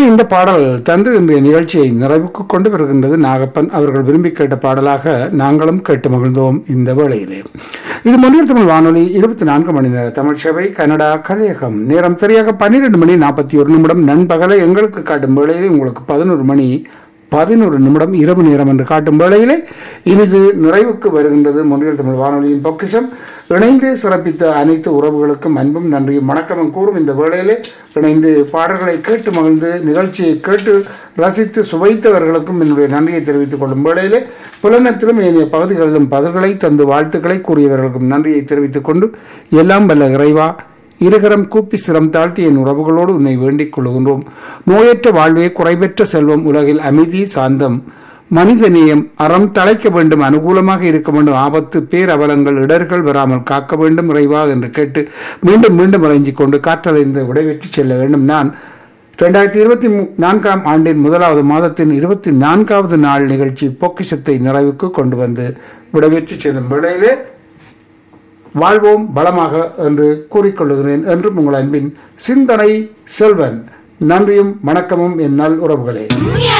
அருமையான இந்த பாடல் தந்து இன்றைய நிகழ்ச்சியை நிறைவுக்கு கொண்டு வருகின்றது நாகப்பன் அவர்கள் விரும்பி கேட்ட பாடலாக நாங்களும் கேட்டு மகிழ்ந்தோம் இந்த வேளையிலே இது மொழியில் தமிழ் வானொலி இருபத்தி நான்கு மணி நேர தமிழ் சேவை கனடா கலையகம் நேரம் சரியாக பன்னிரெண்டு மணி நாற்பத்தி ஒரு நிமிடம் நண்பகலை எங்களுக்கு காட்டும் வேளையிலே உங்களுக்கு பதினோரு மணி பதினோரு நிமிடம் இரவு நேரம் என்று காட்டும் வேளையிலே இனிது நிறைவுக்கு வருகின்றது மொழியில் தமிழ் வானொலியின் பொக்கிஷம் இணைந்து சிறப்பித்த அனைத்து உறவுகளுக்கும் அன்பும் நன்றியும் வணக்கமும் கூறும் இந்த வேளையிலே இணைந்து பாடல்களை கேட்டு மகிழ்ந்து நிகழ்ச்சியை கேட்டு ரசித்து சுவைத்தவர்களுக்கும் என்னுடைய நன்றியை தெரிவித்துக் கொள்ளும் வேளையிலே புலனத்திலும் ஏனைய பகுதிகளிலும் பதில்களை தந்து வாழ்த்துக்களை கூறியவர்களுக்கும் நன்றியை தெரிவித்துக் கொண்டு எல்லாம் வல்ல இறைவா இருகரம் கூப்பி சிரம் தாழ்த்தி என் உறவுகளோடு உன்னை வேண்டிக் கொள்கின்றோம் நோயற்ற வாழ்வே குறைபெற்ற செல்வம் உலகில் அமைதி சாந்தம் மனிதநேயம் அறம் தழைக்க வேண்டும் அனுகூலமாக இருக்க வேண்டும் ஆபத்து பேரவலங்கள் இடர்கள் வராமல் காக்க வேண்டும் இறைவா என்று கேட்டு மீண்டும் மீண்டும் இறைஞ்சிக் கொண்டு காற்றலைந்து விடைபெற்று செல்ல வேண்டும் நான் இரண்டாயிரத்தி இருபத்தி நான்காம் ஆண்டின் முதலாவது மாதத்தின் இருபத்தி நான்காவது நாள் நிகழ்ச்சி பொக்கிஷத்தை நிறைவுக்கு கொண்டு வந்து விடைபெற்று செல்லும் வேளையிலே வாழ்வோம் பலமாக என்று கூறிக்கொள்ளுகிறேன் என்றும் உங்கள் அன்பின் சிந்தனை செல்வன் நன்றியும் வணக்கமும் என் நல் உறவுகளே